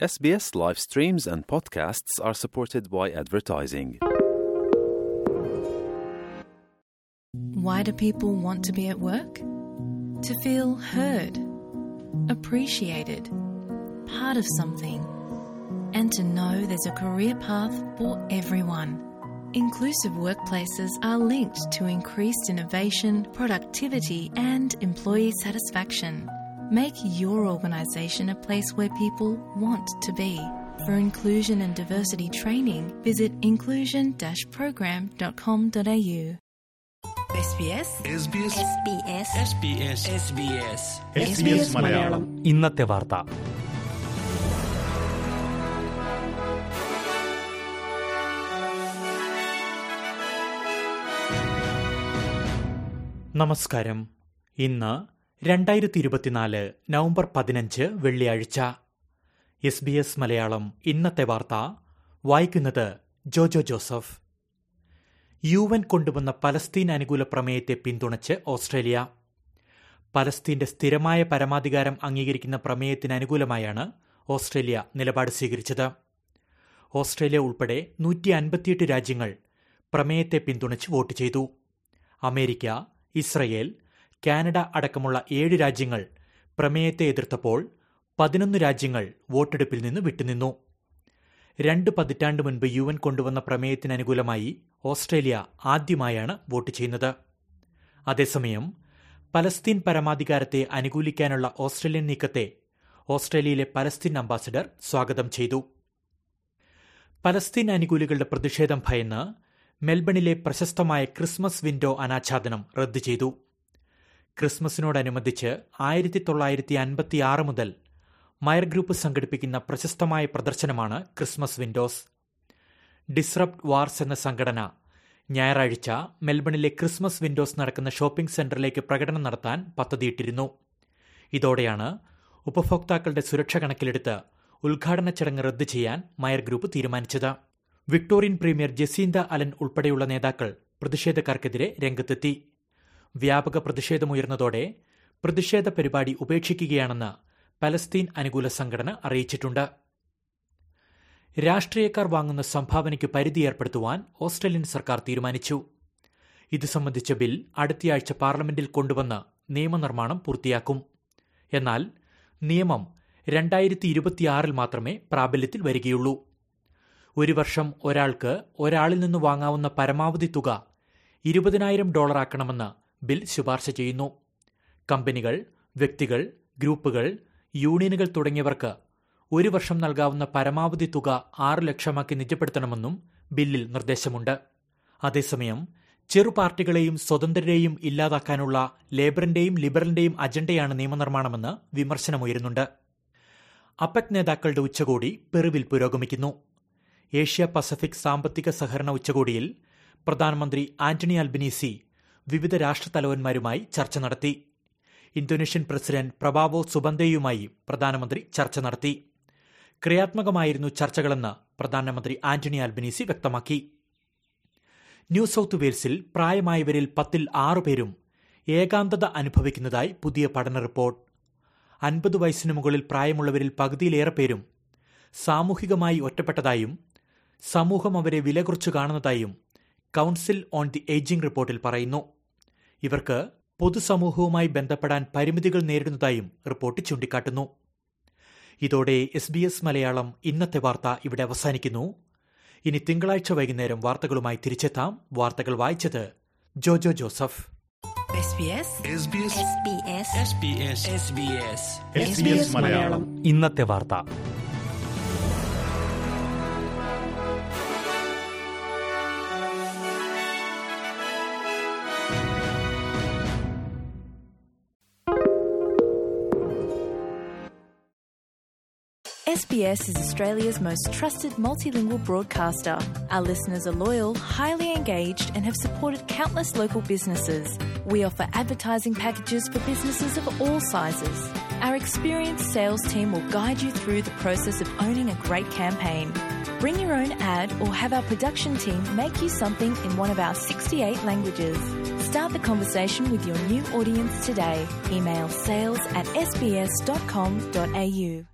SBS live streams and podcasts are supported by advertising. Why do people want to be at work? To feel heard, appreciated, part of something, and to know there's a career path for everyone. Inclusive workplaces are linked to increased innovation, productivity, and employee satisfaction. Make your organisation a place where people want to be. For inclusion and diversity training, visit inclusion-program.com.au. SBS SBS SBS SBS SBS SBS Malayalam ഇന്നത്തെ വാർത്ത നമസ്കാരം ഇന്ന് രണ്ടായിരത്തി ഇരുപത്തിനാല് November പതിനഞ്ച് വെള്ളിയാഴ്ച S B S Malayalam ഇന്നത്തെ വാർത്ത വായിക്കുന്നത് ജോജോ ജോസഫ് യു എൻ കൊണ്ടുവന്ന പലസ്തീൻ അനുകൂല പ്രമേയത്തെ പിന്തുണച്ച് ഓസ്ട്രേലിയ പലസ്തീന്റെ സ്ഥിരമായ പരമാധികാരം അംഗീകരിക്കുന്ന പ്രമേയത്തിന് അനുകൂലമായാണ് ഓസ്ട്രേലിയ നിലപാട് സ്വീകരിച്ചത് ഓസ്ട്രേലിയ ഉൾപ്പെടെ നൂറ്റി അൻപത്തിയെട്ട് രാജ്യങ്ങൾ പ്രമേയത്തെ പിന്തുണച്ച് വോട്ട് ചെയ്തു അമേരിക്ക ഇസ്രയേൽ കാനഡ അടക്കമുള്ള ഏഴ് രാജ്യങ്ങൾ പ്രമേയത്തെ എതിർത്തപ്പോൾ പതിനൊന്ന് രാജ്യങ്ങൾ വോട്ടെടുപ്പിൽ നിന്ന് വിട്ടുനിന്നു രണ്ട് പതിറ്റാണ്ട് മുൻപ് യു എൻ കൊണ്ടുവന്ന പ്രമേയത്തിന് അനുകൂലമായി ഓസ്ട്രേലിയ ആദ്യമായാണ് വോട്ട് ചെയ്യുന്നത് അതേസമയം പലസ്തീൻ പരമാധികാരത്തെ അനുകൂലിക്കാനുള്ള ഓസ്ട്രേലിയൻ നീക്കത്തെ ഓസ്ട്രേലിയയിലെ പലസ്തീൻ അംബാസിഡർ സ്വാഗതം ചെയ്തു പലസ്തീൻ അനുകൂലികളുടെ പ്രതിഷേധം ഭയന്ന് മെൽബണിലെ പ്രശസ്തമായ ക്രിസ്മസ് വിൻഡോ അനാച്ഛാദനം റദ്ദു ചെയ്തു ക്രിസ്മസിനോടനുബന്ധിച്ച് ആയിരത്തി തൊള്ളായിരത്തി അൻപത്തി ആറ് മുതൽ മയർ ഗ്രൂപ്പ് സംഘടിപ്പിക്കുന്ന പ്രശസ്തമായ പ്രദർശനമാണ് ക്രിസ്മസ് വിൻഡോസ് ഡിസ്റപ്റ്റ് വാർസ് എന്ന സംഘടന ഞായറാഴ്ച മെൽബണിലെ ക്രിസ്മസ് വിൻഡോസ് നടക്കുന്ന ഷോപ്പിംഗ് സെന്ററിലേക്ക് പ്രകടനം നടത്താൻ പദ്ധതിയിട്ടിരുന്നു ഇതോടെയാണ് ഉപഭോക്താക്കളുടെ സുരക്ഷ കണക്കിലെടുത്ത് ഉദ്ഘാടന ചടങ്ങ് റദ്ദു ചെയ്യാൻ മയർ ഗ്രൂപ്പ് തീരുമാനിച്ചത് വിക്ടോറിയൻ പ്രീമിയർ ജസീന്ത അലൻ ഉൾപ്പെടെയുള്ള നേതാക്കൾ പ്രതിഷേധക്കാർക്കെതിരെ രംഗത്തെത്തി വ്യാപക പ്രതിഷേധമുയർന്നതോടെ പ്രതിഷേധ പരിപാടി ഉപേക്ഷിക്കുകയാണെന്ന് പലസ്തീൻ അനുകൂല സംഘടന അറിയിച്ചിട്ടുണ്ട് രാഷ്ട്രീയക്കാർ വാങ്ങുന്ന സംഭാവനയ്ക്ക് പരിധി ഏർപ്പെടുത്തുവാൻ ഓസ്ട്രേലിയൻ സർക്കാർ തീരുമാനിച്ചു ഇത് സംബന്ധിച്ച ബിൽ അടുത്തയാഴ്ച പാർലമെന്റിൽ കൊണ്ടുവന്ന് നിയമനിർമ്മാണം പൂർത്തിയാക്കും എന്നാൽ നിയമം രണ്ടായിരത്തി ഇരുപത്തിയാറിൽ മാത്രമേ പ്രാബല്യത്തിൽ വരികയുള്ളൂ ഒരു വർഷം ഒരാൾക്ക് ഒരാളിൽ നിന്ന് വാങ്ങാവുന്ന പരമാവധി തുക ഇരുപതിനായിരം ഡോളറാക്കണമെന്ന് ബിൽ ശുപാർശ ചെയ്യുന്നു കമ്പനികൾ വ്യക്തികൾ ഗ്രൂപ്പുകൾ യൂണിയനുകൾ തുടങ്ങിയവർക്ക് ഒരു വർഷം നൽകാവുന്ന പരമാവധി തുക ആറ് ലക്ഷമാക്കി നിജപ്പെടുത്തണമെന്നും ബില്ലിൽ നിർദ്ദേശമുണ്ട് അതേസമയം ചെറു പാർട്ടികളെയും സ്വതന്ത്രരെയും ഇല്ലാതാക്കാനുള്ള ലേബറിന്റെയും ലിബറലിന്റെയും അജണ്ടയാണ് നിയമനിർമ്മാണമെന്ന് വിമർശനമുയരുന്നുണ്ട് അപെക് നേതാക്കളുടെ ഉച്ചകോടി പെറുവിൽ പുരോഗമിക്കുന്നു ഏഷ്യ പസഫിക് സാമ്പത്തിക സഹകരണ ഉച്ചകോടിയിൽ പ്രധാനമന്ത്രി ആന്റണി അൽബനീസി വിവിധ രാഷ്ട്രതലവന്മാരുമായി ചർച്ച നടത്തി ഇന്തോനേഷ്യൻ പ്രസിഡന്റ് പ്രഭാവോ സുബന്തയുമായി പ്രധാനമന്ത്രി ചർച്ച നടത്തി ക്രിയാത്മകമായിരുന്നു ചർച്ചകളെന്ന് പ്രധാനമന്ത്രി ആന്റണി അൽബനീസി വ്യക്തമാക്കി ന്യൂ സൌത്ത് വെയിൽസിൽ പ്രായമായവരിൽ പത്തിൽ ആറുപേരും ഏകാന്തത അനുഭവിക്കുന്നതായി പുതിയ പഠന റിപ്പോർട്ട് അൻപത് വയസ്സിന് മുകളിൽ പ്രായമുള്ളവരിൽ പകുതിയിലേറെ പേരും സാമൂഹികമായി ഒറ്റപ്പെട്ടതായും സമൂഹം അവരെ വില കുറച്ചു കാണുന്നതായും കൗൺസിൽ ഓൺ ദി ഏജിംഗ് റിപ്പോർട്ടിൽ പറയുന്നു ഇവർക്ക് പൊതുസമൂഹവുമായി ബന്ധപ്പെടാൻ പരിമിതികൾ നേരിടുന്നതായും റിപ്പോർട്ട് ചൂണ്ടിക്കാട്ടുന്നു ഇതോടെ എസ് ബി എസ് മലയാളം ഇന്നത്തെ വാർത്ത ഇവിടെ അവസാനിക്കുന്നു ഇനി തിങ്കളാഴ്ച വൈകുന്നേരം വാർത്തകളുമായി തിരിച്ചെത്താം വാർത്തകൾ വായിച്ചത് Jojo Joseph SBS SBS SBS SBS SBS SBS Malayalam ഇന്നത്തെ വാർത്ത SBS is Australia's most trusted multilingual broadcaster. Our listeners are loyal, highly engaged, and have supported countless local businesses. We offer advertising packages for businesses of all sizes. Our experienced sales team will guide you through the process of owning a great campaign. Bring your own ad or have our production team make you something in one of our 68 languages. Start the conversation with your new audience today. Email sales at sbs.com.au.